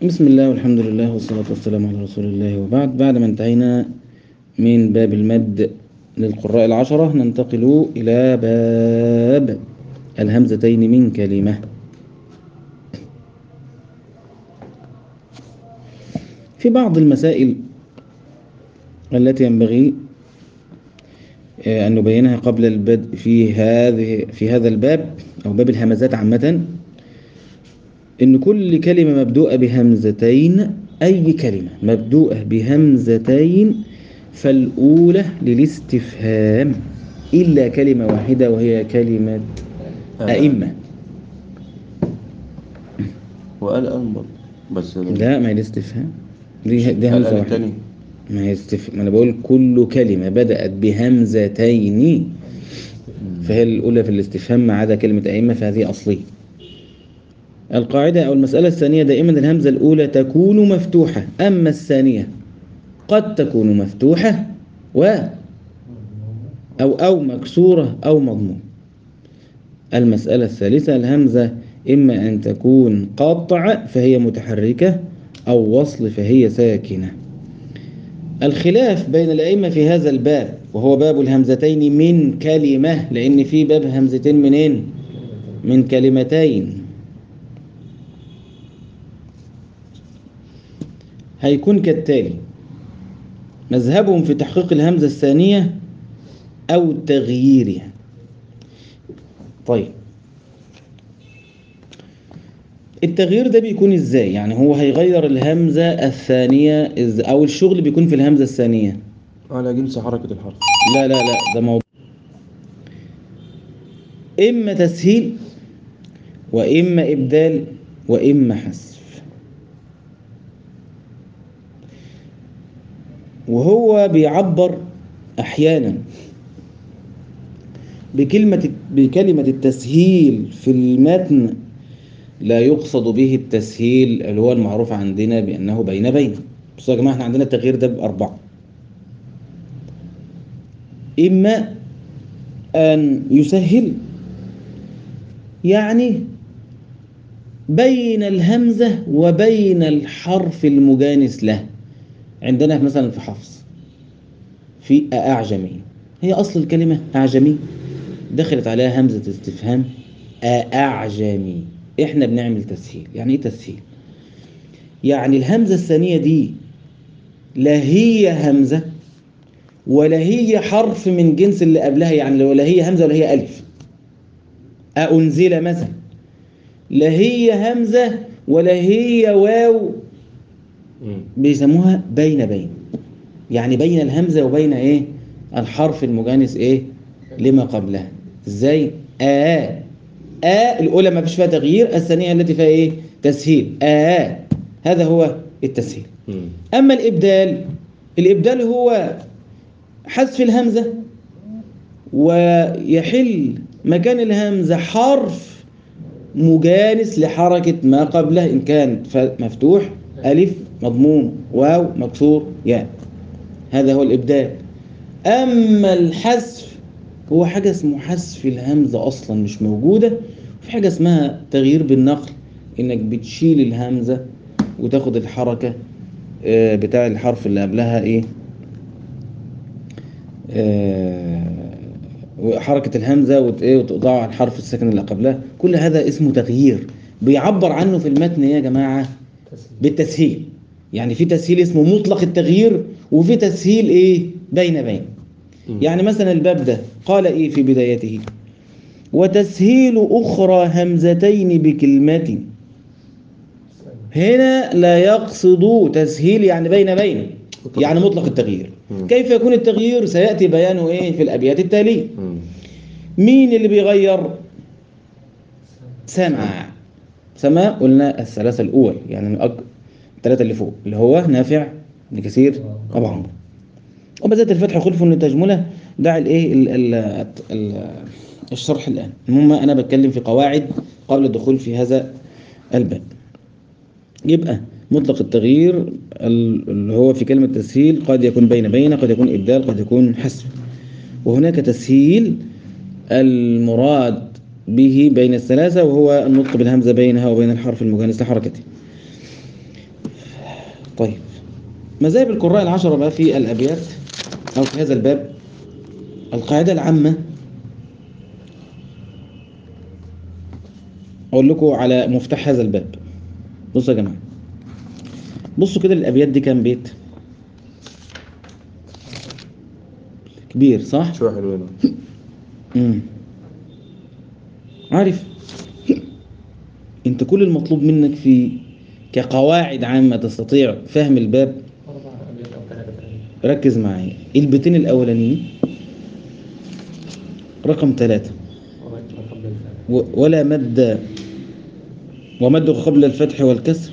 بسم الله والحمد لله والصلاة والسلام على رسول الله وبعد بعد ما انتهينا من باب المد للقراء العشرة ننتقل إلى باب الهمزتين من كلمة في بعض المسائل التي ينبغي أن نبينها قبل البدء في هذه في هذا الباب أو باب الهمزات عامة إن كل كلمة مبدوءة بهمزتين أي كلمة مبدوءة بهمزتين فالأولى للاستفهام إلا كلمة واحدة وهي كلمة أئمة وقال أنبر بس لا ما هي الاستفهام دي دي قال همزة قال واحدة التاني ما هي استف... ما أنا بقول كل كلمة بدأت بهمزتين فهي الأولى في الاستفهام ما عدا كلمة أئمة فهذه أصلية القاعدة أو المسألة الثانية دائما الهمزة الأولى تكون مفتوحة أما الثانية قد تكون مفتوحة و أو أو مكسورة أو مضمومة المسألة الثالثة الهمزة إما أن تكون قاطعة فهي متحركة أو وصل فهي ساكنة الخلاف بين الأئمة في هذا الباب وهو باب الهمزتين من كلمة لأن في باب همزتين منين من كلمتين هيكون كالتالي مذهبهم في تحقيق الهمزة الثانية أو تغييرها طيب التغيير ده بيكون ازاي يعني هو هيغير الهمزة الثانية إز- او الشغل بيكون في الهمزة الثانية على جنس حركة الحرف لا لا لا ده موضوع إما تسهيل وإما إبدال وإما حذف وهو بيعبر أحيانا بكلمة بكلمة التسهيل في المتن لا يقصد به التسهيل اللي هو المعروف عندنا بأنه بين بين بصوا يا جماعة احنا عندنا التغيير ده بأربعة إما أن يسهل يعني بين الهمزة وبين الحرف المجانس له عندنا مثلا في حفص في أعجمي هي أصل الكلمة أعجمي دخلت عليها همزة استفهام أعجمي إحنا بنعمل تسهيل يعني إيه تسهيل؟ يعني الهمزة الثانية دي لا هي همزة ولا هي حرف من جنس اللي قبلها يعني ولا هي همزة ولا هي ألف أنزل مثلا لا هي همزة ولا هي واو بيسموها بين بين يعني بين الهمزة وبين ايه الحرف المجانس ايه لما قبلها ازاي آ آ الأولى ما فيش فيها تغيير الثانية التي فيها ايه تسهيل آ هذا هو التسهيل أما الإبدال الإبدال هو حذف الهمزة ويحل مكان الهمزة حرف مجانس لحركة ما قبله إن كان ف- مفتوح ألف مضموم واو مكسور ياء هذا هو الإبدال أما الحذف هو حاجة اسمه حذف الهمزة أصلا مش موجودة وفي حاجة اسمها تغيير بالنقل إنك بتشيل الهمزة وتاخد الحركة آه، بتاع الحرف اللي قبلها إيه آه، وحركة الهمزة وت- إيه وتقطعها على الحرف الساكن اللي قبلها كل هذا اسمه تغيير بيعبر عنه في المتن يا جماعة بالتسهيل يعني في تسهيل اسمه مطلق التغيير وفي تسهيل ايه بين بين يعني مثلا الباب ده قال ايه في بدايته وتسهيل اخرى همزتين بكلمة هنا لا يقصد تسهيل يعني بين بين يعني مطلق التغيير مم. كيف يكون التغيير سيأتي بيانه ايه في الابيات التالية مين اللي بيغير سمع سمع قلنا الثلاثة الأول يعني من أك... الثلاثة اللي فوق اللي هو نافع ابن كثير أبو عمرو وبذات الفتح خلف إن تجملة دع الإيه ال... ال... ال... الشرح الآن المهم أنا بتكلم في قواعد قبل الدخول في هذا الباب يبقى مطلق التغيير ال- اللي هو في كلمة تسهيل قد يكون بين بين قد يكون إبدال قد يكون حذف وهناك تسهيل المراد به بين الثلاثة وهو النطق بالهمزة بينها وبين الحرف المجانس لحركته طيب مذاهب القراء العشرة بقى في الأبيات أو في هذا الباب القاعدة العامة أقول لكم على مفتاح هذا الباب بصوا يا جماعة بصوا كده الأبيات دي كام بيت كبير صح؟ شوية حلوين مم. عارف انت كل المطلوب منك في كقواعد عامة تستطيع فهم الباب أربع أبيات أو ثلاثة تقريبا ركز معايا البيتين الأولانيين رقم ثلاثة ومد قبل الفعل و- ولا مد ومد قبل الفتح والكسر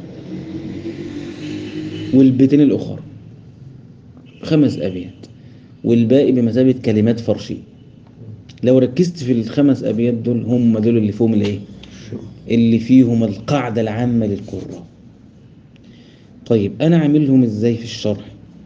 والبيتين الأخر خمس أبيات والباقي بمثابة كلمات فرشية لو ركزت في الخمس أبيات دول هم دول اللي فيهم الإيه؟ اللي فيهم القاعدة العامة للقراء طيب أنا عاملهم إزاي في الشرح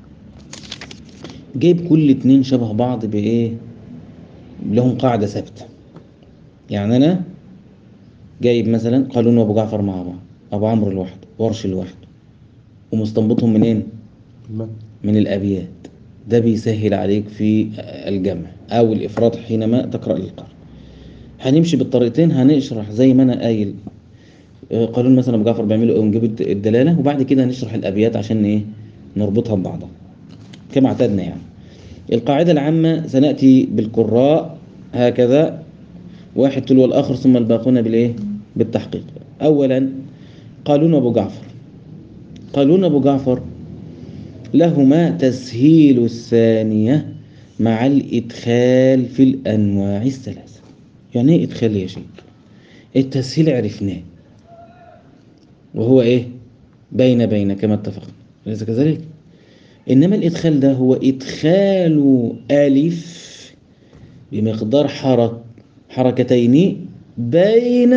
جايب كل اتنين شبه بعض بإيه لهم قاعدة ثابتة يعني أنا جايب مثلا قالون وأبو جعفر مع بعض أبو عمرو لوحده ورش لوحده ومستنبطهم منين المد من الأبيات ده بيسهل عليك في الجمع أو الإفراط حينما تقرأ القرآن هنمشي بالطريقتين هنشرح زي ما أنا قايل آه، قانون مثلا أبو جعفر بيعملوا إيه ونجيب الد- الدلالة وبعد كده هنشرح الأبيات عشان إيه نربطها ببعضها كما اعتدنا يعني القاعدة العامة سنأتي بالقراء هكذا واحد تلو الآخر ثم الباقون بالإيه بالتحقيق أولا قالون أبو جعفر قالون أبو جعفر لهما تسهيل الثانية مع الإدخال في الأنواع الثلاثة يعني إيه إدخال يا شيخ التسهيل عرفناه وهو إيه بين بين كما اتفقنا أليس كذلك إنما الإدخال ده هو إدخال ألف بمقدار حرك حركتين بين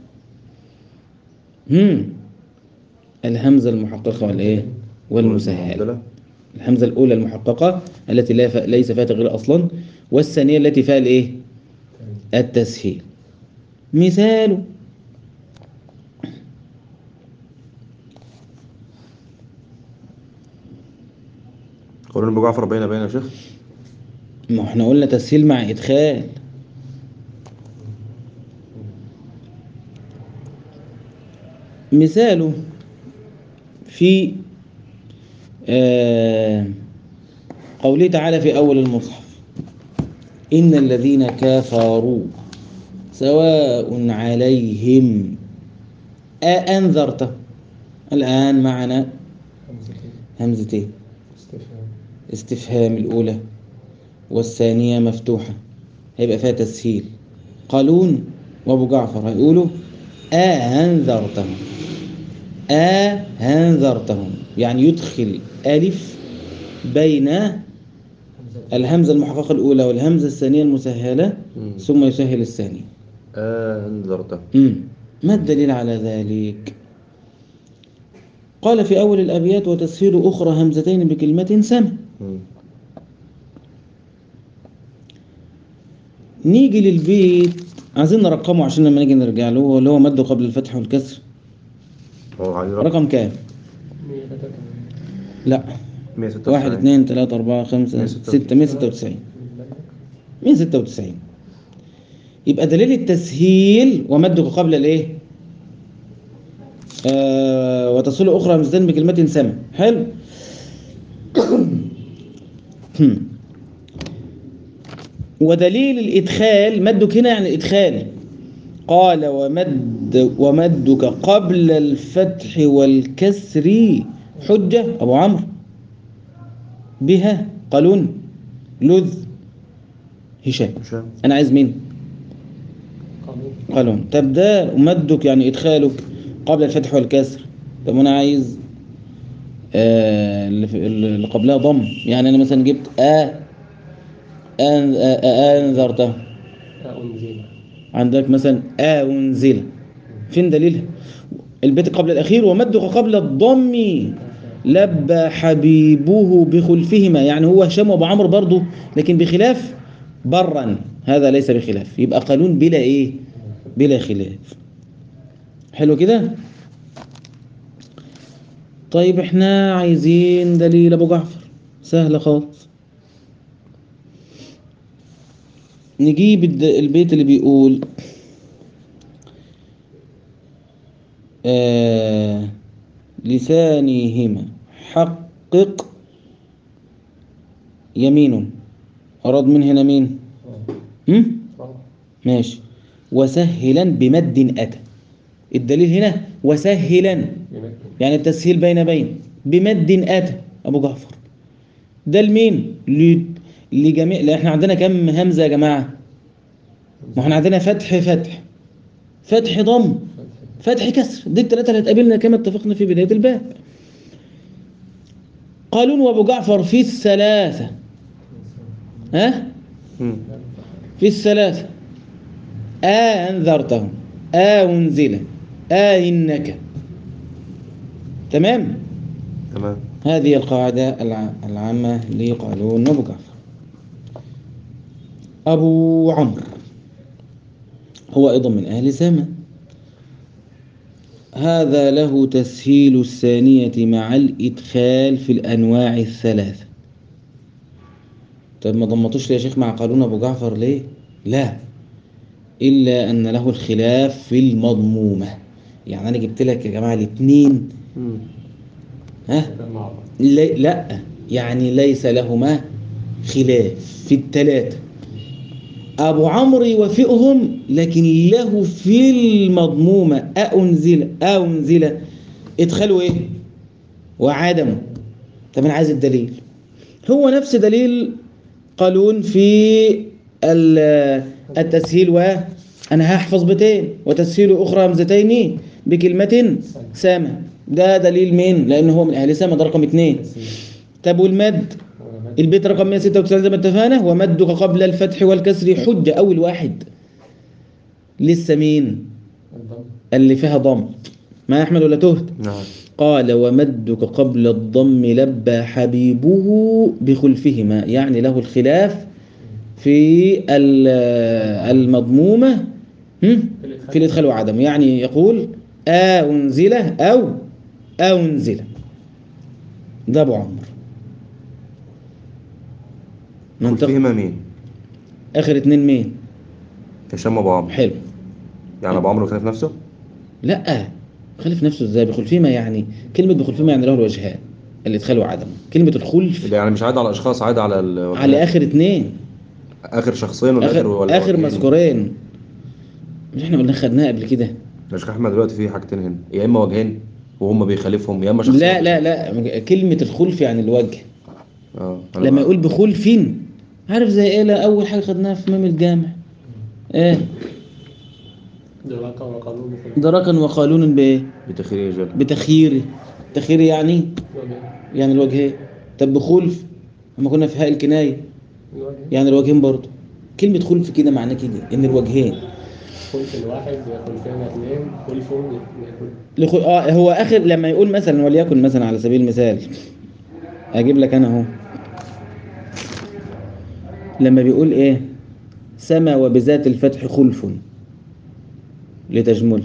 هم الهمزة المحققة والإيه والمسهلة المعدلة. الهمزة الأولى المحققة التي لا ف... ليس فيها تغيير أصلا والثانية التي فيها الإيه التسهيل مثال قولون أبو جعفر بين بين يا شيخ ما احنا قلنا تسهيل مع إدخال مثاله في آه قوله تعالى في أول المصحف إن الذين كفروا سواء عليهم أأنذرته الآن معنا همزتين همزتين استفهام استفهام الأولى والثانية مفتوحة هيبقى فيها تسهيل قالون وأبو جعفر هيقولوا أهنذرتهم أهنذرتهم يعني يدخل ألف بين همزة الهمزة المحققة الأولى والهمزة الثانية المسهلة مم. ثم يسهل الثانية آه انذرته مم. ما الدليل على ذلك قال في أول الأبيات وتسهيل أخرى همزتين بكلمة سمع مم. نيجي للبيت عايزين نرقمه عشان لما نيجي نرجع له هو اللي هو مده قبل الفتح والكسر هو عليه رقم رقم كام؟ 183 لا 196 واحد اثنين ثلاثة أربعة خمسة 196. ستة مية ستة وتسعين مية ستة وتسعين يبقى دليل التسهيل ومده قبل الايه؟ آه وتصل أخرى همزتين بكلمة سمع حلو ودليل الإدخال مدك هنا يعني الإدخال قال ومد ومدك قبل الفتح والكسر حجة أبو عمرو بها قالون لذ هشام هشام أنا عايز مين قانون قالون طب ده مدك يعني إدخالك قبل الفتح والكسر طب أنا عايز آه اللي في- اللي قبلها ضم يعني أنا مثلا جبت آ أن- آ- آ- أنذرته أنزل عندك مثلا أنزل فين دليلها البيت قبل الأخير ومدك قبل الضم لبى حبيبه بخلفهما يعني هو هشام وابو عمرو برضه لكن بخلاف برا هذا ليس بخلاف يبقى قانون بلا ايه بلا خلاف حلو كده طيب احنا عايزين دليل ابو جعفر سهلة خالص نجيب الد- البيت اللي بيقول آه لسانهما حقق يمين أراد من هنا مين اه هم؟ اه ماشي وسهلا بمد أتى الدليل هنا وسهلا يمكن يعني التسهيل بين بين بمد أتى أبو جعفر ده لمين ل- لجميع لا احنا عندنا كم همزة يا جماعة ما احنا عندنا فتح فتح فتح ضم فتح كسر دي الثلاثة اللي هتقابلنا كما اتفقنا في بداية الباب قالون وابو جعفر في الثلاثة ها مم. في الثلاثة آ أنذرتهم آ أنزل آ إنك تمام تمام هذه القاعدة الع- العامة لقالون وابو جعفر أبو عمرو هو أيضا من أهل سما هذا له تسهيل الثانية مع الإدخال في الأنواع الثلاثة طيب ما ضمتوش ليه يا شيخ مع قالون أبو جعفر ليه؟ لا إلا أن له الخلاف في المضمومة يعني أنا جبت لك يا جماعة الاثنين مم. ها كان مع بعض لي لا يعني ليس لهما خلاف في الثلاثة أبو عمرو يوافقهم لكن له في المضمومة أأنزل أأنزل ادخلوا إيه وعدموا طب أنا عايز الدليل هو نفس دليل قالون في ال- التسهيل وأنا هحفظ بيتين وتسهيل أخرى همزتين بكلمة سامة ده دليل مين لأنه هو من أهل سامة ده رقم اتنين طب والمد البيت رقم 196 زي ما اتفقنا ومدك قبل الفتح والكسر حجة أول واحد لسه مين الضم اللي فيها ضم ما أحمد ولا تهت نعم قال ومدك قبل الضم لبى حبيبه بخلفهما يعني له الخلاف في ال- المضمومة هم؟ في الإدخال وعدم يعني يقول أنزله أو أنزله ده أبو عمرو قل منطق فيهما مين آخر اتنين مين هشام ابو عمرو حلو يعني ابو عمرو خلف نفسه لا خلف نفسه ازاي بخلفهما يعني كلمة بخلفهما يعني له الوجهان الإدخال وعدم كلمة الخلف يعني مش عاد على الاشخاص عاد على ال... على آخر اتنين اخر شخصين ولا اخر آخر, ولا آخر وجهين؟ مذكورين مش احنا قلنا خدناها قبل كده يا شيخ احمد دلوقتي في حاجتين هنا يا اما وجهين وهم بيخالفهم يا اما شخصين لا لا لا كلمة الخلف يعني الوجه اه أنا لما بقى- يقول بخلف عارف زي ايه لا اول حاجة خدناها في امام الجامع ايه دراكة وقانون مخالف دركا وقالون بايه بتخير جل بتخيير تخيير يعني الوجه يعني الوجهين طب بخلف لما كنا في هاء الكناية الوجه يعني الوجهين برضه كلمة خلف كده معناه كده ان الوجهين خلف الواحد خلفين اثنين خلفهم يكون لخ... اه هو اخر لما يقول مثلا وليكن مثلا على سبيل المثال اجيب لك انا اهو لما بيقول ايه سما وبذات الفتح خلف لتجمله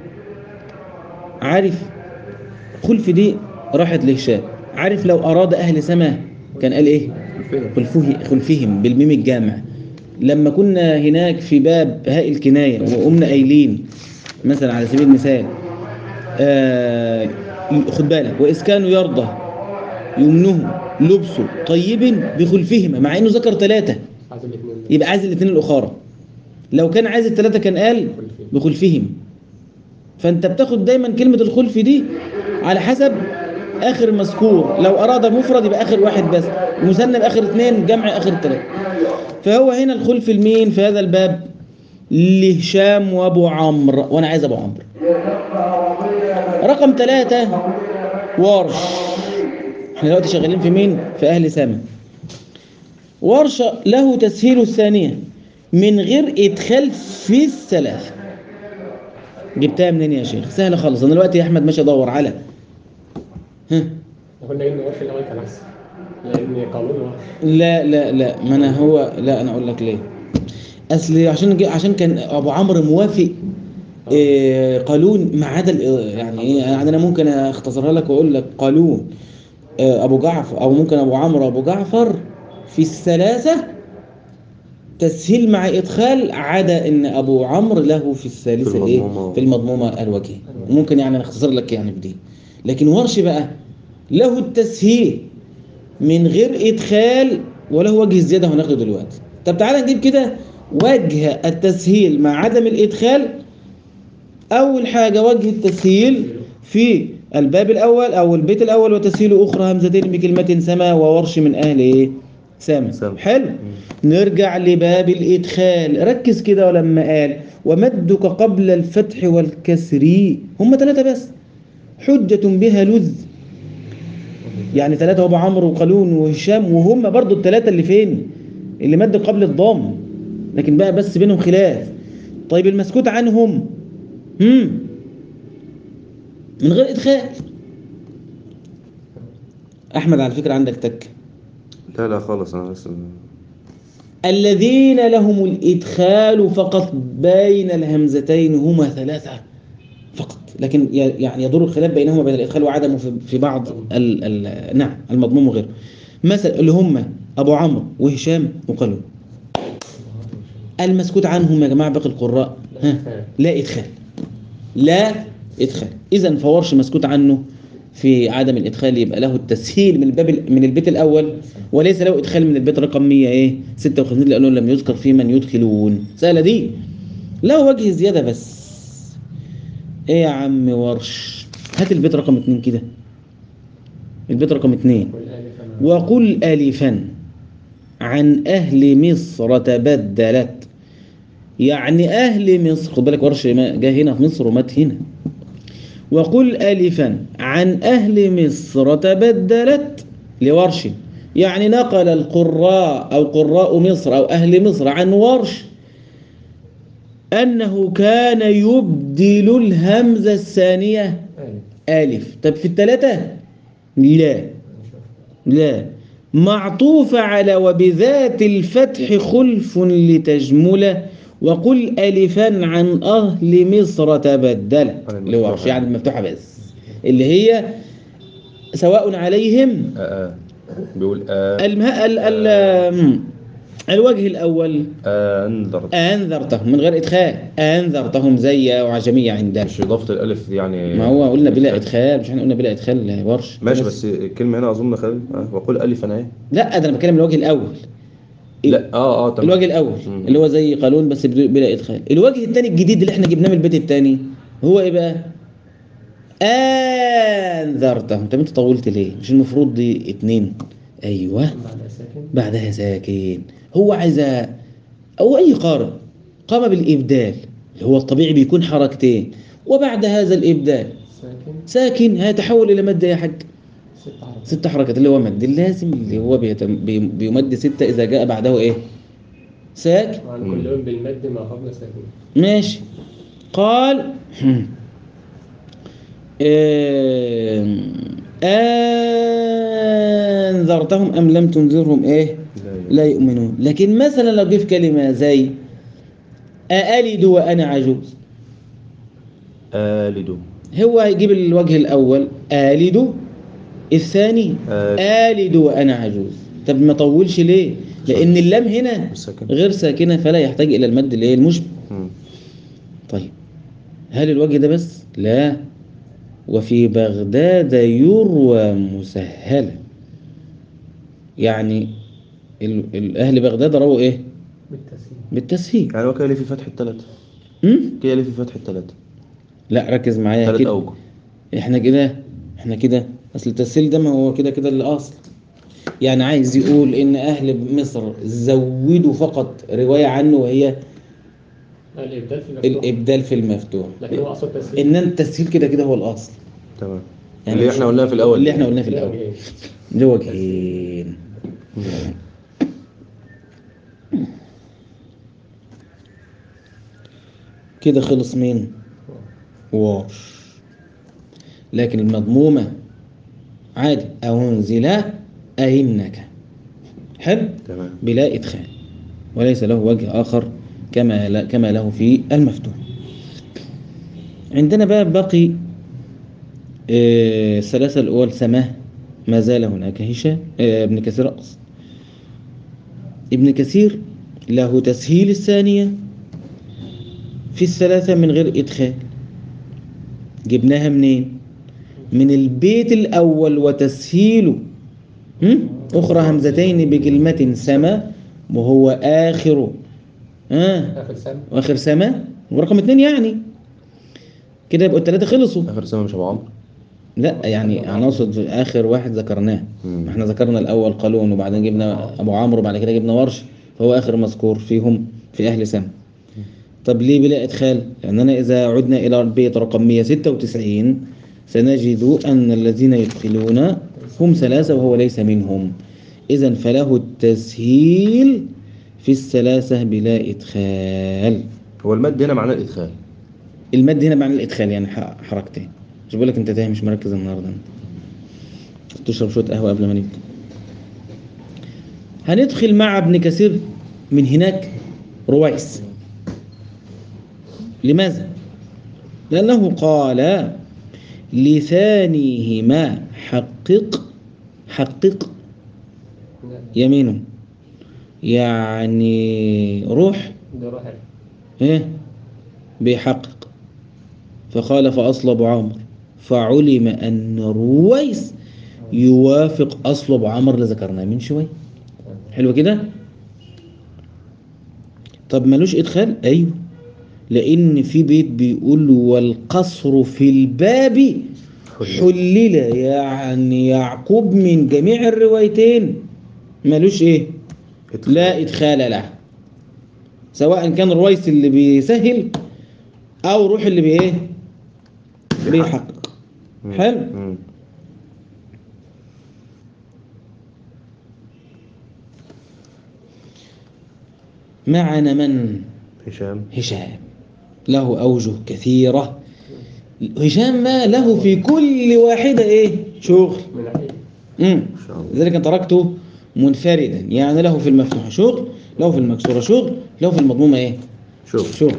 عارف خلف دي راحت لهشام عارف لو اراد اهل سما كان قال ايه خلفه خلفهم بالميم الجامع لما كنا هناك في باب هاء الكناية وقمنا قايلين مثلا على سبيل المثال آه خد بالك وإذ كانوا يرضى يمنه لبسه طيب بخلفهما مع انه ذكر ثلاثة عايز الاثنين يبقى عايز الاثنين الاخرى لو كان عايز الثلاثة كان قال بخلفهم فانت بتاخد دايما كلمة الخلف دي على حسب اخر مذكور لو اراد مفرد يبقى اخر واحد بس مثنى باخر اثنين جمع اخر ثلاثة فهو هنا الخلف المين في هذا الباب لهشام وابو عمرو وانا عايز ابو عمرو رقم ثلاثة ورش احنا دلوقتي شغالين في مين في اهل سما ورش له تسهيل الثانية من غير ادخال في الثلاثة جبتها منين يا شيخ سهلة خالص انا دلوقتي يا احمد ماشي ادور على ها احنا كنا قايلين ورش الاول كان احسن لان قانون ورش لا لا لا ما انا هو لا انا اقول لك ليه اصل عشان جي- عشان كان ابو عمرو موافق إيه قالون ما عدا ال- يعني ايه يعني انا ممكن اختصرها لك واقول لك قالون آه، ابو جعفر او ممكن ابو عمرو ابو جعفر في الثلاثه تسهيل مع ادخال عدا ان ابو عمرو له في الثالثه في ايه المضمومة. في المضمومه الوجهين ممكن يعني نختصر لك يعني بدي لكن ورش بقى له التسهيل من غير ادخال وله وجه الزياده هناخده دلوقتي طب تعالى نجيب كده وجه التسهيل مع عدم الادخال اول حاجه وجه التسهيل في الباب الاول او البيت الاول وتسهيل اخرى همزتين بكلمه سما وورش من اهل ايه سما سما. حلو نرجع لباب الادخال ركز كده ولما قال ومدك قبل الفتح والكسر هم ثلاثه بس حجه بها لذ يعني ثلاثة أبو عمرو وقالون وهشام وهم برضو الثلاثة اللي فين اللي مد قبل الضم لكن بقى بس بينهم خلاف طيب المسكوت عنهم هم من غير إدخال أحمد على فكرة عندك تك لا لا خالص انا بس الذين لهم الإدخال فقط بين الهمزتين هما ثلاثة فقط لكن ي- يعني يدور الخلاف بينهما بين الإدخال وعدمه في- في بعض ال ال نعم المضموم وغيره مثلا اللي هم أبو عمرو وهشام وقالون المسكوت عنهم يا جماعة باقي القراء ها لا إدخال لا إدخال إذا فورش مسكوت عنه في عدم الإدخال يبقى له التسهيل من الباب ال- من البيت الأول وليس له إدخال من البيت رقم 100 إيه 56 لأنه لم يذكر في من يدخلون سهلة دي له وجه زيادة بس إيه يا عم ورش هات البيت رقم 2 كده البيت رقم 2 قل ألف وقل ألفا عن أهل مصر تبدلت يعني أهل مصر خد بالك ورش ما- جه هنا في مصر ومات هنا وقل ألفا عن أهل مصر تبدلت لورش يعني نقل القراء أو قراء مصر أو أهل مصر عن ورش أنه كان يبدل الهمزة الثانية ألف ألف طب في الثلاثة لا لا معطوف على وبذات الفتح خلف لتجمله وقل ألفا عن أهل مصر تبدل عن اللي هو المفتوحة. يعني المفتوحة بس اللي هي سواء عليهم آه آه. بيقول آه المه... ال... ال... مم. الوجه الأول انذر أنذرتهم من غير إدخال أنذرتهم زي وعجمية عندنا مش اضافه الالف دي يعني ما هو قلنا بلا إدخال مش احنا قلنا بلا إدخال ورش ماشي بس الكلمه هنا اظن خالد آه. وقل الف انا ايه لا ده انا بتكلم الوجه الاول لا اه اه تمام الوجه الاول مم. اللي هو زي قانون بس بدون- بلا ادخال الوجه الثاني الجديد اللي احنا جبناه من البيت الثاني هو ايه بقى انذرتهم طب انت طولت ليه مش المفروض دي اتنين ايوه بعد ساكن بعدها ساكن هو عايز او اي قارئ قام بالابدال اللي هو الطبيعي بيكون حركتين وبعد هذا الابدال ساكن ساكن هيتحول الى مد يا حاج ست حركات ست حركات اللي هو مد اللازم اللي هو بيتم بي- بيمد ستة إذا جاء بعده إيه ساك وعن كل يوم بالمد ما قبل ساكن ماشي قال آم، أنذرتهم أم لم تنذرهم إيه لا لا يؤمنون لكن مثلا لو جه في كلمة زي أألد وأنا عجوز آلد هو هيجيب الوجه الأول آلد الثاني آل. آلد وأنا عجوز طب ما طولش ليه لأن اللام هنا ساكن. غير ساكنة فلا يحتاج إلى المد اللي هي المشبه مم. طيب هل الوجه ده بس لا وفي بغداد يروى مسهلا يعني ال- ال- أهل بغداد رووا إيه بالتسهيل بالتسهيل يعني هو كده ليه في فتح الثلاثه م? كده ليه في فتح الثلاثه لا ركز معايا ثلاث كده اوجه احنا كده احنا كده اصل التسهيل ده ما هو كده كده الاصل يعني عايز يقول ان اهل مصر زودوا فقط روايه عنه وهي الإبدال في المفتوح الابدال في المفتوح لكن هو أصل تسهيل ان التسهيل كده كده هو الاصل تمام يعني اللي مش- احنا قلناه في الاول اللي احنا قلناه في الاول وجهين. ده وجهين كده خلص مين واش لكن المضمومة عادي أنزل أئنك حلو تمام بلا إدخال وليس له وجه آخر كما لا كما له في المفتوح عندنا بقى باقي آه، الثلاثة الأول سماه ما زال هناك هشام آه، ابن كثير أقصد ابن كثير له تسهيل الثانية في الثلاثة من غير إدخال جبناها منين؟ من البيت الأول وتسهيله هم؟ أخرى همزتين بكلمة سما وهو آخر آه آخر سنة واخر سما ورقم اتنين يعني كده يبقوا التلاتة خلصوا اخر سنه مش ابو عمرو لا يعني انا اقصد اخر واحد ذكرناه مم. ما احنا ذكرنا الاول قالون وبعدين جبنا ابو عمرو وبعد كده جبنا ورش فهو اخر مذكور فيهم في اهل سما طب ليه بلا ادخال لاننا اذا عدنا الى البيت رقم 196 سنجد ان الذين يدخلون هم ثلاثه وهو ليس منهم اذا فله التسهيل في الثلاثه بلا ادخال هو المد هنا معناه الادخال المد هنا معنى الادخال يعني ح- حركتين مش بقول لك انت تايه مش مركز النهارده انت تشرب شويه قهوه قبل ما نبدا هندخل مع ابن كثير من هناك رويس لماذا لانه قال لثانيهما حقق حقق يمينه يعني روح ده روح ايه بيحقق فقال فأصل أبو عمرو فعلم أن رويس يوافق أصل أبو عمرو اللي ذكرناه من شوية حلو كده طب ملوش إدخال أيوه لأن في بيت بيقول والقصر في الباب حلل يعني يعقوب من جميع الروايتين ملوش إيه إدخال. لا إدخال له سواء كان رويس اللي بيسهل أو روح اللي بإيه بيحقق مم. حلو. مم. معنا من هشام هشام له أوجه كثيرة هشام ما له في كل واحدة إيه شغل من ناحية مم. ان شاء الله لذلك أنا تركته منفردا يعني له في المفتوحة شغل له في المكسورة شغل له في المضمومة إيه شوف شغل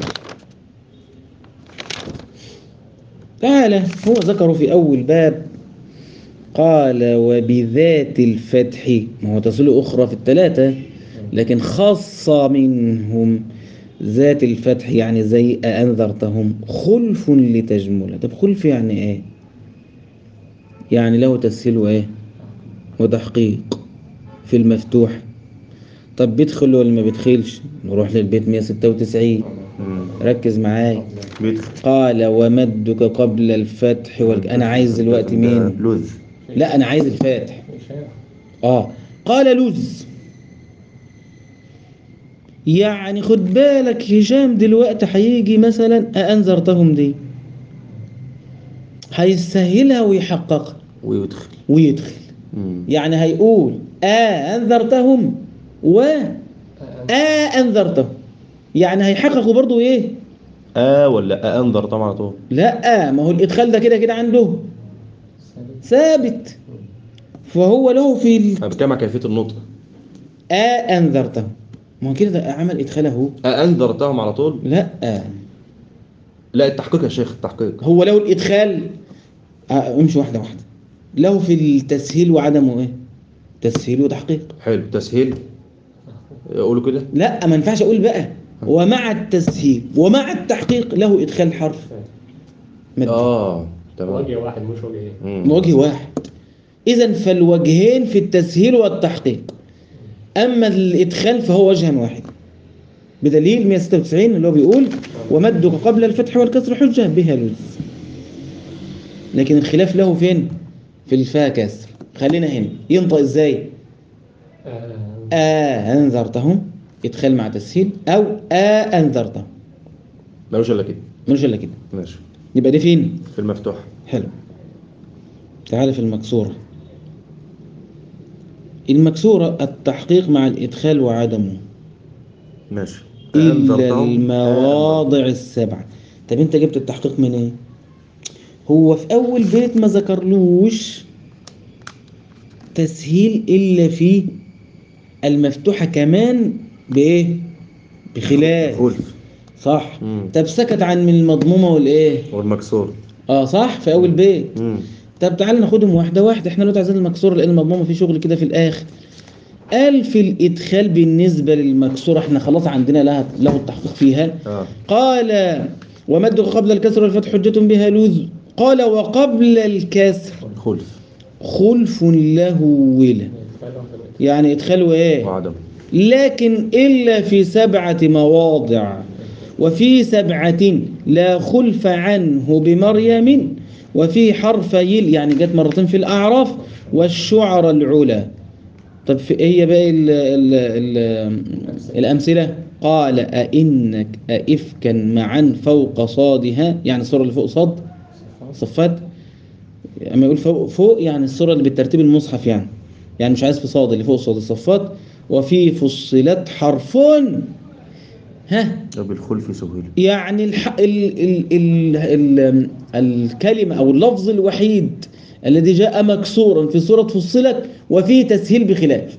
تعالى هو ذكره في أول باب قال وبذات الفتح ما هو تصل أخرى في الثلاثة لكن خاصة منهم ذات الفتح يعني زي أنذرتهم خلف لتجمل طب خلف يعني إيه يعني له تسهيل وإيه وتحقيق في المفتوح طب بيدخل ولا ما بيدخلش نروح للبيت 196 مم. ركز معايا بيدخل قال ومدك قبل الفتح وال... انا عايز دلوقتي مين لوز لا انا عايز الفاتح هشام اه قال لوز يعني خد بالك هشام دلوقتي هيجي مثلا أأنذرتهم دي هيسهلها ويحققها ويدخل ويدخل مم. يعني هيقول أأنذرتهم و أأنذرتهم يعني هيحققوا برضو ايه اه ولا انذر طبعا على طول لا ما هو الادخال ده كده كده عنده ثابت فهو له في ال... انا بتكلم عن كيفيه النطق آ أنذرته ما هو كده ده عمل إدخاله آه انذرتهم على طول لا لا التحقيق يا شيخ التحقيق هو له الإدخال آه امشي واحدة واحدة له في التسهيل وعدمه إيه تسهيل وتحقيق حلو تسهيل قولوا كده لا ما ينفعش أقول بقى ومع التسهيل ومع التحقيق له إدخال حرف مد اه تمام وجه واحد مش وجهين مم. وجه واحد إذا فالوجهين في التسهيل والتحقيق أما الإدخال فهو وجها واحد بدليل 196 اللي هو بيقول ومدك قبل الفتح والكسر حجة بها لز لكن الخلاف له فين في الفاء كسر خلينا هنا ينطق ازاي آه، آه أنذرتهم إدخال مع تسهيل أو آه أنذرتهم ملوش الا كده مش إلا كده ماشي يبقى دي فين في المفتوح حلو تعال في المكسورة المكسورة التحقيق مع الإدخال وعدمه ماشي إلا أنذرتهم. المواضع السبعة طب أنت جبت التحقيق من إيه؟ هو في أول بيت ما ذكرلوش تسهيل إلا في المفتوحة كمان بإيه؟ بخلاف خلف صح مم. طب سكت عن من المضمومة والايه والمكسور اه صح في اول بيت مم. طب تعال ناخدهم واحدة واحدة احنا دلوقتي عايزين المكسورة لان المضمومة في شغل كده في الاخر قال في الادخال بالنسبة للمكسورة احنا خلاص عندنا لها له التحقيق فيها اه قال ومدك قبل الكسر والفتح حجة بها لوذ قال وقبل الكسر خلف خلف له ولا يعني ادخاله ايه وعدم لكن إلا في سبعة مواضع وفي سبعة لا خلف عنه بمريم وفي حرفي ال- يعني جت مرتين في الأعراف والشعر العلا طب في هي بقى ال ال ال الأمثلة قال أئنك أئفكا معا فوق صادها يعني الصورة اللي فوق صاد صفات اما يقول فوق فوق يعني الصورة اللي بالترتيب المصحف يعني يعني مش عايز في صاد اللي فوق صاد الصفات وفي فصلت حرف ها بالخلف سهل يعني الح... ال... ال... ال... ال... الكلمة أو اللفظ الوحيد الذي جاء مكسورا في سورة فصلت وفيه تسهيل بخلاف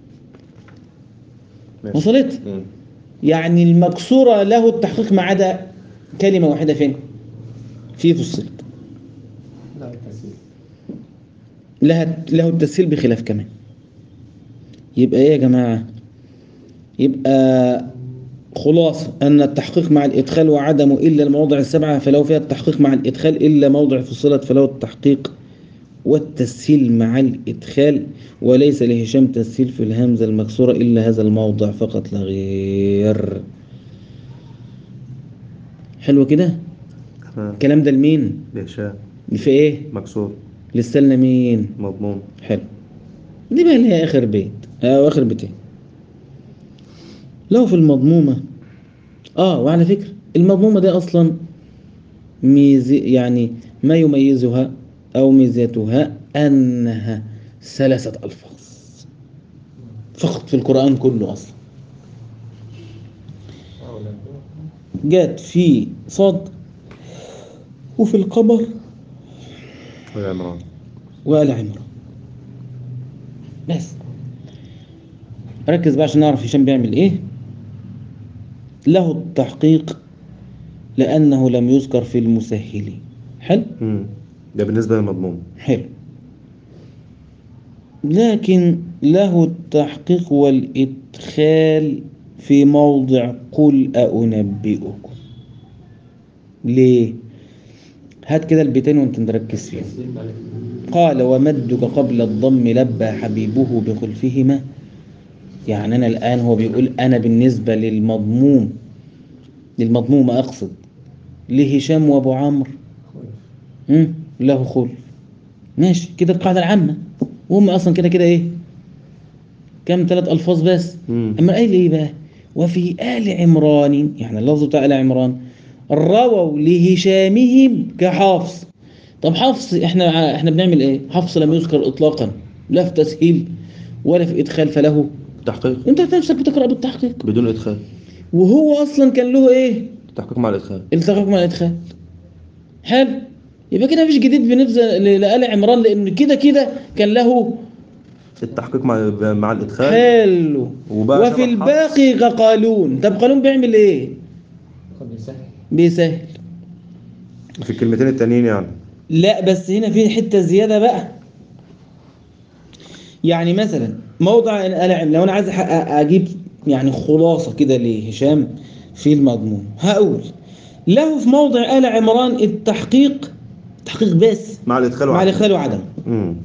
ماشي. وصلت مم. يعني المكسورة له التحقيق ما عدا كلمة واحدة فين في فصلت لا التسهيل لها له التسهيل بخلاف كمان يبقى ايه يا جماعة يبقى خلاصة أن التحقيق مع الإدخال وعدمه إلا المواضع السبعة فلو فيها التحقيق مع الإدخال إلا موضع فصلت فله التحقيق والتسهيل مع الإدخال وليس لهشام تسهيل في الهمزة المكسورة إلا هذا الموضع فقط لا غير حلو كده تمام الكلام ده لمين لهشام في ايه مكسور لسه مين مضمون حلو دي بقى اللي هي اخر بيت او اخر بيتين لو في المضمومة اه وعلى فكرة المضمومة دي اصلا ميزي يعني ما يميزها او ميزاتها انها ثلاثة الفاظ فقط في القرآن كله اصلا جات في صاد وفي القمر ويا عمران وآل عمران بس ركز بقى عشان نعرف هشام بيعمل ايه له التحقيق لأنه لم يذكر في المسهلين حلو مم. ده بالنسبة للمضمون حلو لكن له التحقيق والإدخال في موضع قل أنبئكم ليه هات كده البيتين وانت نركز فيهم قال ومدك قبل الضم لبى حبيبه بخلفهما يعني أنا الآن هو بيقول أنا بالنسبة للمضموم للمضموم أقصد لهشام وأبو عمرو مم، له خلف ماشي كده القاعدة العامة وهم أصلا كده كده إيه كم ثلاث ألفاظ بس مم. أما قايل إيه بقى وفي آل عمران يعني اللفظ بتاع آل عمران رووا لهشامهم كحفص طب حفص احنا احنا بنعمل ايه حفص لم يذكر اطلاقا لا في تسهيل ولا في ادخال فله تحقيق انت نفسك بتقرا بالتحقيق بدون إدخال وهو اصلا كان له ايه تحقيق مع الإدخال التحقيق مع الادخال حلو يبقى كده مفيش جديد بالنسبه ل- لآل عمران لان كده كده كان له التحقيق مع مع الإدخال حلو وبقى وفي شبه الباقي كقالون طب قالون بيعمل ايه خد يسهل بيسهل في الكلمتين التانيين يعني لا بس هنا في حته زياده بقى يعني مثلا موضع آل عمران لو انا عايز أح- أ- اجيب يعني خلاصه كده لهشام في المضمون هقول له في موضع آل عمران التحقيق تحقيق بس مع الإدخال مع وعدم. الإخلال وعدم مم.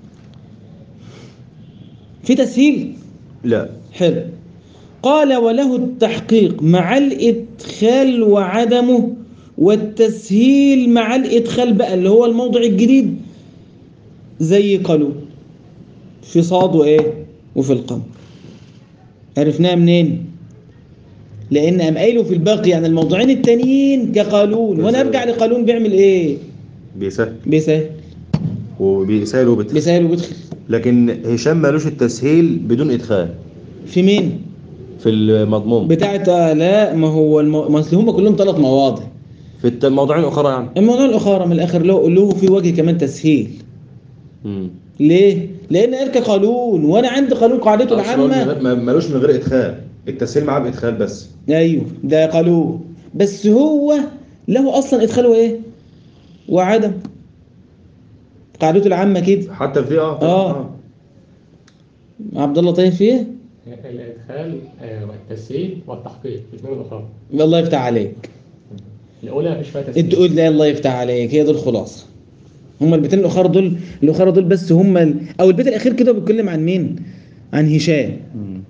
في تسهيل لا حلو قال وله التحقيق مع الإدخال وعدمه والتسهيل مع الإدخال بقى اللي هو الموضع الجديد زي قالوا في صاد وإيه وفي القمر عرفناها منين لأن أم قايله في الباقي يعني الموضوعين التانيين كقالون وأنا أرجع لقالون بيعمل إيه بيسهل بيسهل وبيسهل وبيدخل بيسهل وبيدخل لكن هشام مالوش التسهيل بدون إدخال في مين في المضمون بتاعت آه لا ما هو المو... ما أصل هم كلهم ثلاث مواضع في الت- الموضوعين الأخرى يعني الموضوع الأخرى من الآخر له له في وجه كمان تسهيل مم. ليه؟ لأن إرك قانون وأنا عندي قانون قاعدته أصل هو من العامة غير- ما- مالوش من غير إدخال التسهيل معاه بإدخال بس أيوه ده قانون بس هو له اصلا ادخال وايه وعدم قاعدته العامه كده حتى في دي اه آه. عبد الله طيب فيه الإدخال آه، والتسهيل والتحقيق الاثنين الأخرى الله يفتح عليك الأولى مفيش فيها تسهيل تقول لا الله يفتح عليك هي دي الخلاصه هما البيتين الاخر دول الاخر دول بس هما ال... او البيت الاخير كده بيتكلم عن مين عن هشام مم.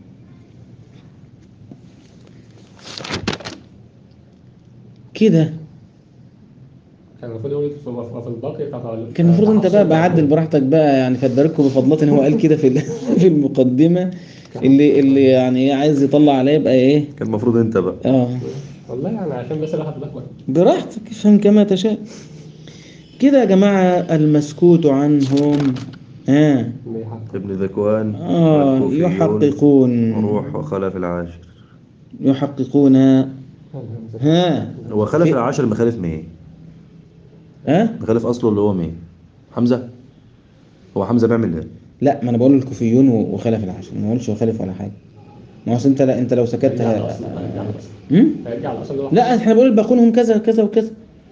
كده كان المفروض يقول في وفي الباقي فقال كان المفروض انت بقى بعدل براحتك بقى يعني فدركوا بفضلات هو قال كده في ال- في المقدمه اللي اللي يعني ايه عايز يطلع عليه يبقى ايه كان المفروض انت بقى اه والله يعني عشان بس الواحد بيلخبط براحتك افهم كما تشاء كده يا جماعه المسكوت عنهم ها بيحقق. ابن ذكوان اه والكوفيون، يحققون روح وخلف العاشر يحققون ها هو خلف في- العاشر مخالف مين؟ ها مخالف اصله اللي هو مين؟ حمزه هو حمزه بيعمل ايه؟ لا ما انا بقول الكوفيون و- وخلف العشر ما بقولش وخلف ولا حاجه ما هو أصل انت لا انت لو سكت هيرجع ه- للأصل هيرجع للأصل هم؟ هيرجع للأصل اللي هو لا احنا بنقول الباقون هم كذا كذا وكذا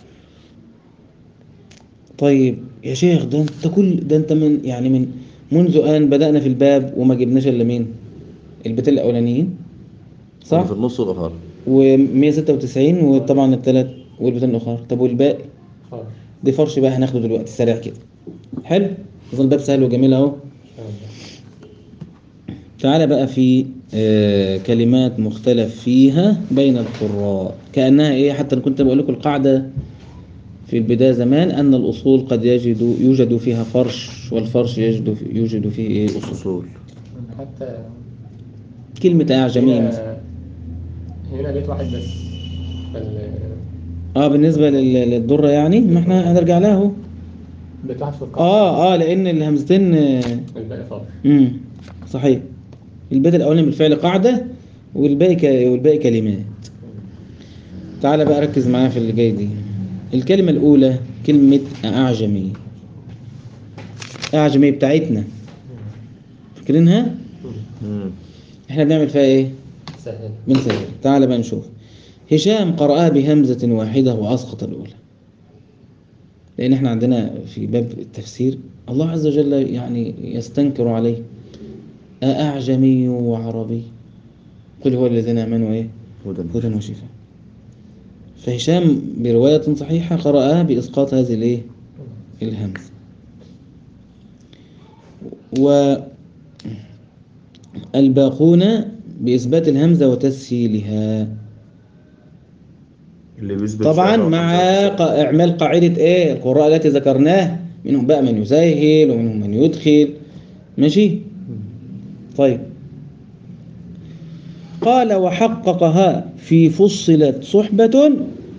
طيب يا شيخ ده انت كل ده انت من يعني من منذ ان بدأنا في الباب وما جبناش الا مين البيت الاولانيين صح اللي في النص والاخر و196 وطبعا الثلاث والبيتين الاخر طب والباقي خلاص دي فرش بقى هناخده دلوقتي سريع كده حلو اظن باب سهل وجميل اهو تعالى بقى في آه، كلمات مختلف فيها بين القراء كأنها ايه حتى أنا كنت بقول لكم القاعدة في البداية زمان أن الأصول قد يجد يوجد فيها فرش والفرش يجد في يوجد فيه ايه اصول حتى كلمة أعجمية مثلا هنا هنا بيت واحد بس فال- اه بالنسبة لل- للضرة يعني ما احنا هنرجع لها اهو بيت واحد في القاعدة اه اه لأن الهمزتين آه، الباقي فاضي امم صحيح البيت الاولاني بالفعل قاعده والباقي ك... والباقي كلمات تعالى بقى ركز معايا في اللي جاي دي الكلمه الاولى كلمه اعجمي اعجمي بتاعتنا فاكرينها مم. احنا بنعمل فيها ايه سهل بنسهل تعالى بقى نشوف هشام قرأها بهمزة واحدة وأسقط الأولى لأن احنا عندنا في باب التفسير الله عز وجل يعني يستنكر عليه أأعجمي وعربي قل هو الذين آمنوا إيه هدى هدى وشفاء فهشام برواية صحيحة قرأها بإسقاط هذه الإيه الهمزة والباقون بإثبات الهمزة وتسهيلها اللي بيثبت طبعا فعلا مع خمسة ق- اعمال قاعده ايه القراء التي ذكرناه منهم بقى من يسهل ومنهم من يدخل ماشي طيب قال وحققها في فصلت صحبة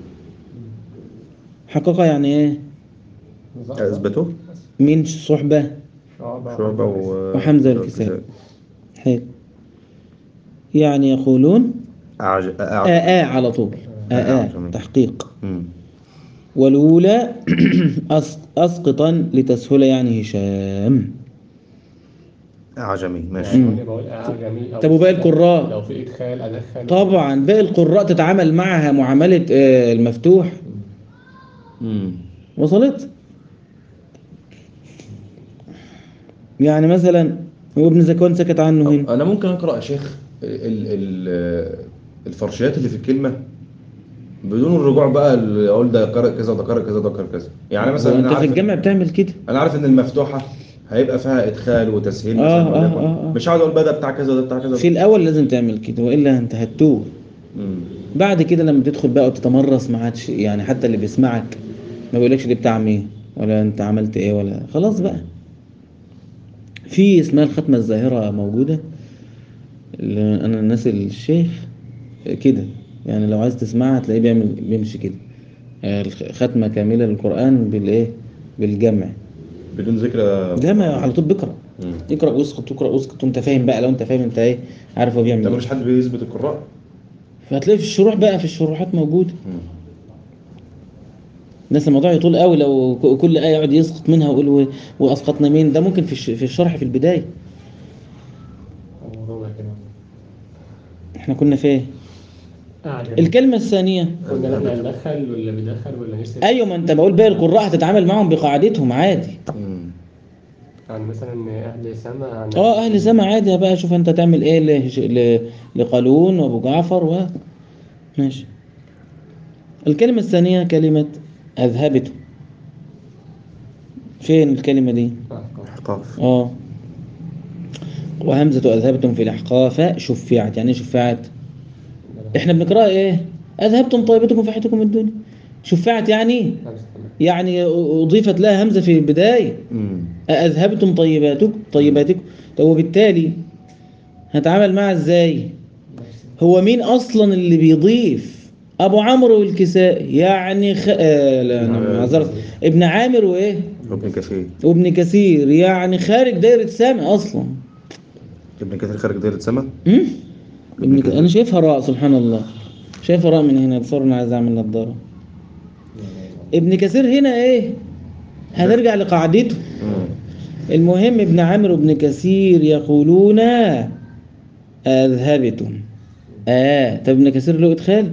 حققها يعني ايه اثبته من صحبة شعبة و... وحمزة والكسائي حلو يعني يقولون أعج... أعج... آآ على طول آآ أعجمي. تحقيق مم. والأولى أس- أسقطا لتسهل يعني هشام أعجمي ماشي يعني بقول أعجمي أو طب وباقي القراء؟ لو في إدخال أدخل طبعا باقي القراء تتعامل معها معاملة آه، المفتوح مم. وصلت يعني مثلا هو ابن زكوان سكت عنه هنا أنا ممكن أقرأ يا شيخ ال... ال... الفرشيات اللي في الكلمة بدون الرجوع بقى ال- أقول ده قارئ كذا ده قارئ كذا ده قارئ كذا يعني مثلا انت أنا في عارف الجامع بتعمل كده أنا عارف إن المفتوحة هيبقى فيها إدخال وتسهيل آه، مثلا آه، وليكن. آه، آه. مش هقعد أقول بقى ده بتاع كذا وده بتاع كذا في الأول لازم تعمل كده وإلا انت هتوه مم. بعد كده لما تدخل بقى وتتمرس ما عادش يعني حتى اللي بيسمعك ما بيقولكش دي بتاع مين ولا انت عملت ايه ولا خلاص بقى في اسمها الختمة الظاهرة موجودة اللي انا الناس الشيخ كده يعني لو عايز تسمعها تلاقيه بيعمل بيمشي كده آه، الخ- ختمة كاملة للقرآن بالايه بالجمع بدون ذكر ده ما على طول بيقرأ مم. يقرأ ويسقط يقرأ ويسقط وانت فاهم بقى لو انت فاهم انت ايه عارف هو بيعمل طب ايه مش حد بيثبت القراء فهتلاقي في الشروح بقى في الشروحات موجودة مم. الناس الموضوع يطول قوي لو ك- كل آية يقعد يسقط منها ويقول و- وأسقطنا مين ده ممكن في الش- في الشرح في البداية أو ربع كده احنا كنا في ايه؟ أعجم الكلمة الثانية قلنا احنا ندخل ولا بندخل ولا نسأل أيوة ما أنت بقول باقي القراء هتتعامل معاهم بقاعدتهم عادي مم. يعني مثلا أهل سما عن اه اهل سما عادي بقى شوف انت تعمل ايه لهش- ل- لقالون وابو جعفر و ماشي الكلمة الثانية كلمة أذهبت فين الكلمة دي احقاف اه وهمزة أذهبتم في الأحقاف شفعت يعني إيه شفعت احنا بنقرأ ايه أذهبتم طيبتكم في حياتكم الدنيا شفعت يعني يعني أضيفت لها همزة في البداية مم. أذهبتم طيباتكم طيباتكم طب وبالتالي هتعامل معها ازاي هو مين اصلا اللي بيضيف ابو عمرو والكسائي يعني خ... آه لا انا معذرة ابن عامر وايه ابن كثير وابن كثير يعني خارج دايرة سامع اصلا ابن كثير خارج دايرة سما هم؟ ابن ك... انا شايفها راء سبحان الله شايفها راء من هنا تصور انا عايز اعمل نظارة ابن كثير هنا ايه هنرجع لقاعدته مم. المهم ابن عامر وابن كثير يقولون أذهبتم آه طب ابن كثير له إدخال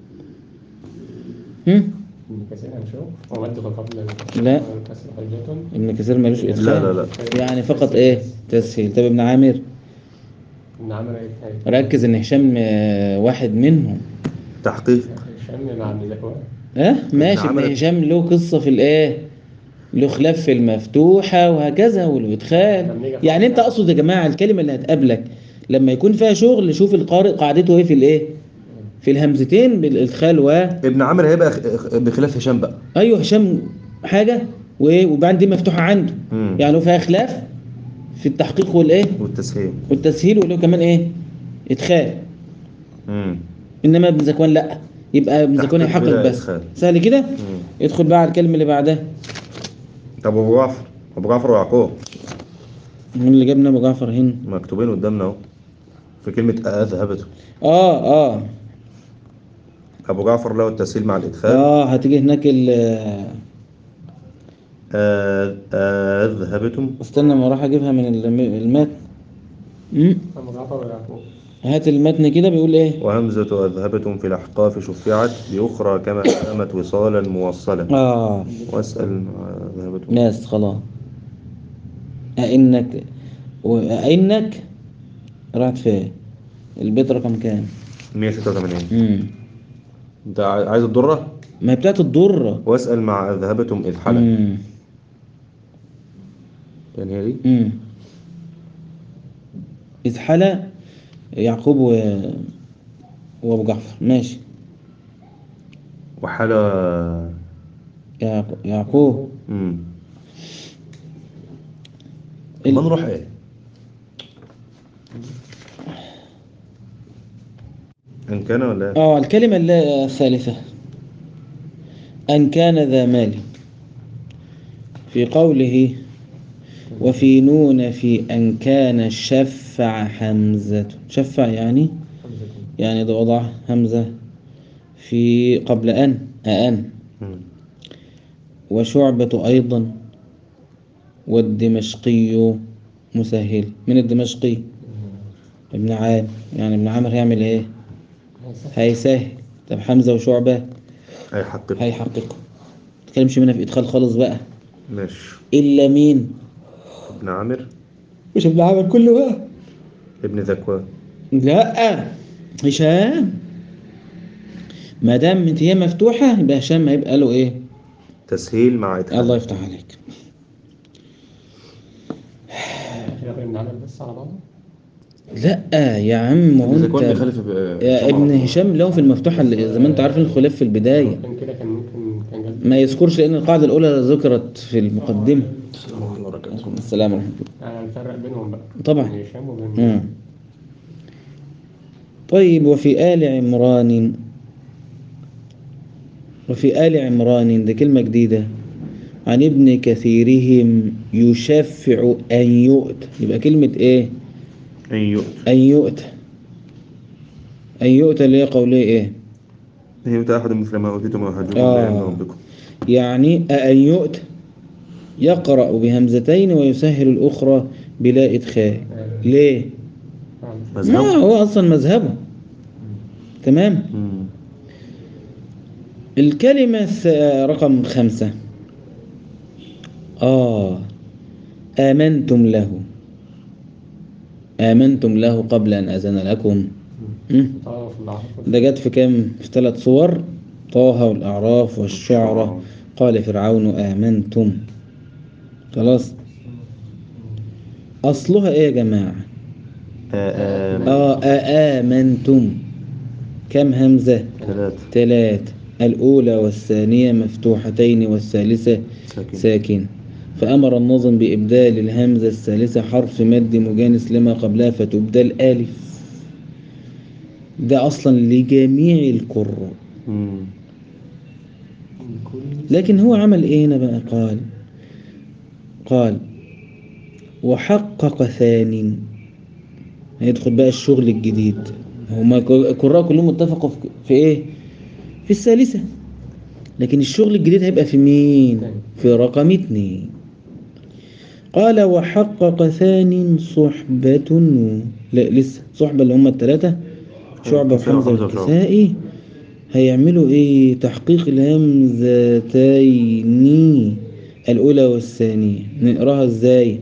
هم؟ ابن كثير هنشوف ومده قبل لا. الكسر حجة ابن كثير ملوش إدخال لا لا لا يعني فقط إيه تسهيل طب ابن عامر ابن عمرو إيه ركز إن هشام آه، واحد منهم تحقيق هشام مع ابن ذكوان ها ماشي عامر- ابن هشام له قصة في الإيه له خلاف في المفتوحة وهكذا والإدخال يعني أنت أقصد يا جماعة الكلمة اللي هتقابلك لما يكون فيها شغل شوف القارئ قاعدته إيه في الإيه في الهمزتين بالإدخال و ابن عامر هيبقى خ- بخلاف هشام بقى ايوه هشام حاجه و- وبعدين دي مفتوحه عنده مم. يعني هو فيها خلاف في التحقيق والايه والتسهيل والتسهيل وله كمان ايه ادخال مم. انما ابن زكوان لا يبقى ابن زكوان تحقيق يحقق بلا بس إدخال. سهل كده مم. يدخل بقى على الكلمه اللي بعدها طب ابو جعفر ابو جعفر ويعقوب مين اللي جابنا ابو جعفر هنا مكتوبين قدامنا اهو في كلمة أذهبته اه اه أبو جعفر له التسهيل مع الإدخال اه هتيجي هناك ال آ- أذهبتم استنى ما راح اجيبها من الم- المتن مم. أبو جعفر ويعقوب هات المتن كده بيقول ايه وهمزة أذهبتم في الأحقاف شفعت بأخرى كما قامت وصالا موصلا اه واسأل أذهبتم ناس خلاص أئنك وأئنك راحت فين البيت رقم كام 186 مم. أنت ع- عايز الضرة ما هي بتاعت الضرة واسأل مع أذهبتم إذ حلا مم. يعني هي دي مم. إذ حلا يعقوب و... وأبو جعفر ماشي وحلا يعق- يعقوب مم. ال- ما نروح إيه إن كان ولا إيه؟ اه الكلمة الل- الثالثة أن كان ذا مال في قوله وفي نون في أن كان شفع حمزة شفع يعني يعني ده وضع همزة في قبل أن أن مم. وشعبة أيضا والدمشقي مسهل من الدمشقي ابن عام يعني ابن عامر هيعمل ايه هيسهل طب حمزة وشعبة هيحقق هيحققوا متكلمش منها في إدخال خالص بقى ماشي إلا مين ابن عامر مش ابن عامر كله بقى ابن ذكوان لا هشام ما دام انت هي مفتوحة يبقى هشام هيبقى له ايه تسهيل مع إدخال الله يفتح عليك خلاف ابن عمرو بس على بعضه لا يا عم هو ابن ذكوان انت بيخالف ب- يا هشام ابن على طول. هشام له في المفتوحة اللي زي ما انت عارف الخلاف في البداية كان كده كان ممكن كان جاب ما يذكرش لأن القاعدة الأولى ذكرت في المقدمة السلام ورحمة الله يعني نفرق بينهم بقى طبعا. بين هشام وبين مم. طيب وفي آل عمران وفي آل عمران ده كلمة جديدة عن ابن كثيرهم يشفع أن يؤت يبقى كلمة إيه أن يؤت أن يؤت أن يؤت اللي هي قوليه إيه هي يؤتى أحد مثل ما أوتيتم وحجوكم آه. لا يمنع ربكم يعني أن يؤت يقرأ بهمزتين ويسهل الأخرى بلا إدخال ليه آه. ما مذهب هو أصلا مذهبه تمام مم. الكلمة الث- رقم خمسة آه آمنتم له آمنتم له قبل أن أذن لكم مم. تعرف العرف ده جت في كام في ثلاث صور طه والأعراف والشعرى قال فرعون آمنتم خلاص أصلها إيه يا جماعة آه آه آمنتم كم همزة ثلاثة ثلاث الأولى والثانية مفتوحتين والثالثة ساكن ساكن فأمر النظم بإبدال الهمزة الثالثة حرف مد مجانس لما قبلها فتبدل ألف ده أصلا لجميع القراء مم. لكن هو عمل إيه هنا بقى قال قال وحقق ثان هيدخل بقى الشغل الجديد هما القراء كلهم اتفقوا في- في إيه في الثالثة لكن الشغل الجديد هيبقى في مين في رقم اتنين قال وحقق ثان صحبة لا لسه صحبة اللي هم الثلاثة شعبة كساء وحمزة وحمزة وشعبة. والكسائي هيعملوا ايه تحقيق الهمزتين الأولى والثانية نقراها ازاي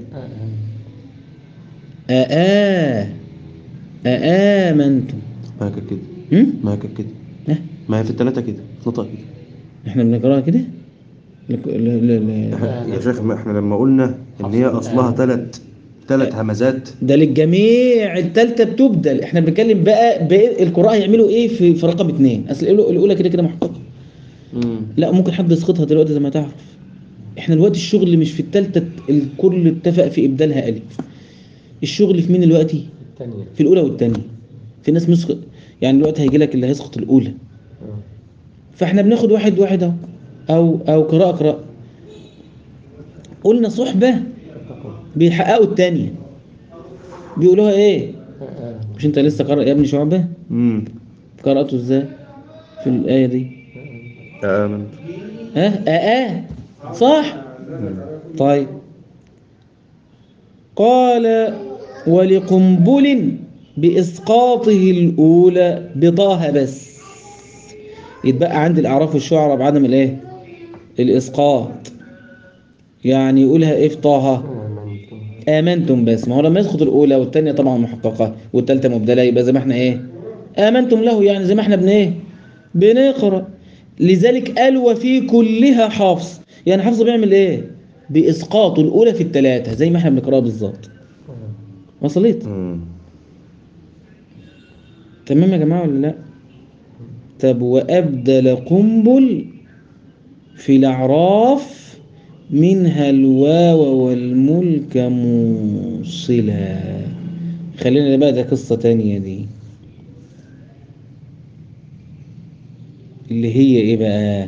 أآ أآمنتم ما هي كانت كده هم؟ ما هي كانت كده ها؟ ما هي في الثلاثة كده نطق كده احنا بنقراها كده لك- لا لا لا إحنا- يا شيخ ما احنا لما قلنا ان هي اصلها ثلاث ثلاث همزات ده للجميع التالتة بتبدل احنا بنتكلم بقى, بقى القراء هيعملوا ايه في, في رقم اتنين اصل الأولى- الاولى كده كده محققة مم. لا ممكن حد يسقطها دلوقتي زي ما تعرف احنا دلوقتي الشغل مش في التالتة الكل اتفق في ابدالها الف الشغل في مين دلوقتي الثانية في الاولى والثانيه في ناس مسقط يعني دلوقتي هيجي لك اللي هيسقط الاولى فاحنا بناخد واحد واحد اهو او او قراءة قراءة قلنا صحبة بيحققوا الثانية بيقولوها ايه مش انت لسه قارئ يا ابني شعبة امم قرأته ازاي في الآية دي آمنت ها آه آه صح طيب قال ولقنبل بإسقاطه الأولى بطه بس يتبقى عند الأعراف والشعراء بعدم الإيه الإسقاط يعني يقولها إيه في طه آمنتم بس ما هو لما يسقط الأولى والثانية طبعا محققة والثالثة مبدلة يبقى زي ما احنا إيه آمنتم له يعني زي ما احنا بن إيه بنقرأ لذلك قال وفي كلها حفظ يعني حفظ بيعمل إيه بإسقاط الأولى في الثلاثة زي ما احنا بنقرأها بالظبط وصلت مم. تمام يا جماعة ولا لا طب وأبدل قنبل في الأعراف منها الواو والملك موصلا خلينا بقى ده قصة تانية دي اللي هي ايه بقى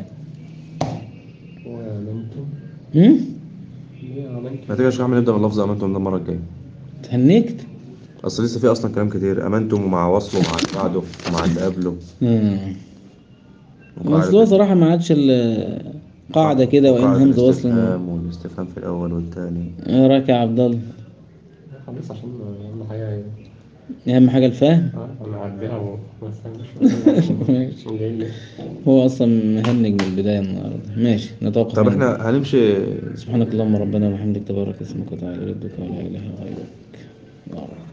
وآمنتم هم؟ ليه آمنتم ما تيجي يا شيخ احمد نبدا من لفظ امنتم ده المره الجايه تهنكت اصل لسه في اصلا كلام كتير امنتم ومع وصله ومع اللي بعده ومع اللي قبله مم. وقاعدة بس هو صراحة ما عادش ال- قاعدة كده وإن وقاعدة همزة وصل الاستفهام والاستفهام في الاول والثاني إيه رأيك يا عبد الله خلاص عشان أهم حاجة أهم حاجة الفهم آه، أنا هعديها وما فهمش ماشي. جاي لي هو أصلا مهنج من البداية النهاردة ماشي نتوقف طب عن- احنا هنمشي سبحانك اللهم ربنا وبحمدك تبارك اسمك وتعالى جدك ولا إله غيرك الله